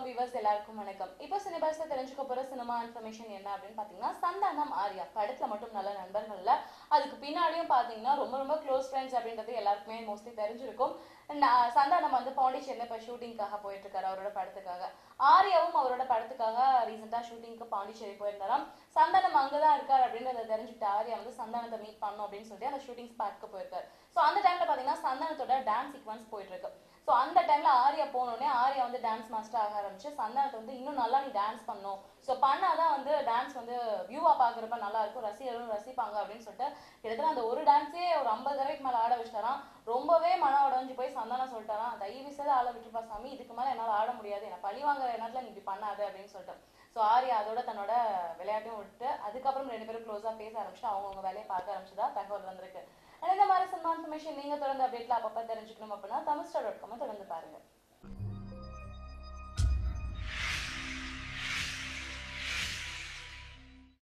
viewers எல்லாருக்கும் வணக்கம் இப்போ சினிபாஸ்ல தெரிஞ்சுக்க போற சினிமா இன்ஃபர்மேஷன் என்ன அப்படின்னு பாத்தீங்கன்னா சந்தானம் ஆர்யா படத்துல மட்டும் நல்ல நண்பர்கள்ல அதுக்கு பின்னாடியும் பாத்தீங்கன்னா ரொம்ப ரொம்ப க்ளோஸ் ஃப்ரெண்ட்ஸ் அப்படின்றது எல்லாருக்குமே மோஸ்ட்லி தெரிஞ்சிருக்கும் நான் சந்தானம் வந்து பாண்டிச்சேரியில இப்ப ஷூட்டிங்காக போயிட்டு இருக்காரு அவரோட படத்துக்காக ஆர்யாவும் அவரோட படத்துக்காக ரீசெண்டா ஷூட்டிங்க்கு பாண்டிச்சேரி போயிருந்தாராம் சந்தானம் அங்கதான் இருக்காரு அப்படின்றத தெரிஞ்சுக்கிட்ட ஆர்யா வந்து சந்தானத்தை மீட் பண்ணும் அப்படின்னு சொல்லிட்டு அந்த ஷூட்டிங் ஸ்பாட்க்கு போயிருக்காரு ஸோ அந்த டைம்ல பாத்தீங்கன்னா சந்தானத்தோட டான்ஸ் சீக்வன்ஸ் போயிட்டு இருக்கு ஸோ அந்த டைம்ல ஆர்யா போனோடனே ஆர்யா வந்து டான்ஸ் மாஸ்டர் ஆக ஆரம்பிச்சு சந்தானத்தை வந்து இன்னும் நல்லா நீ டான்ஸ் பண்ணும் ஸோ பண்ணாதான் வந்து டான்ஸ் வந்து வியூவா பாக்குறப்ப நல்லா இருக்கும் ரசிகர்களும் ரசிப்பாங்க அப்படின்னு சொல்லிட்டு கிட்டத்தட்ட அந்த ஒரு டான்ஸே ஒரு ஐம்பது தடவைக்கு மேல ஆட வச்சிட்டாராம் ரொம்பவே மன உடஞ்சு போய் சந்தானம் சொல்லிட்டாராம் தயவு செய்து ஆள விட்டுப்பா சாமி இதுக்கு மேல என்னால ஆட முடியாது என்ன பழி வாங்குற நேரத்துல நீ இப்படி பண்ணாத அப்படின்னு சொல்லிட்டு ஸோ ஆர்யா அதோட தன்னோட விளையாட்டையும் விட்டு அதுக்கப்புறம் ரெண்டு பேரும் க்ளோஸா பேச ஆரம்பிச்சுட்டு அவங்கவுங்க வேலையை பார்க்க ஆரம்பிச்சதா தகவல் வந்திருக்கு And இந்த மாதிரி சினிமா இன்ஃபர்மேஷன் நீங்க தொடர்ந்து அப்டேட்ல அப்பப்ப தெரிஞ்சுக்கணும் அப்படின்னா தமிழ் ஸ்டார் டாட் காம் தொடர்ந்து பாருங்க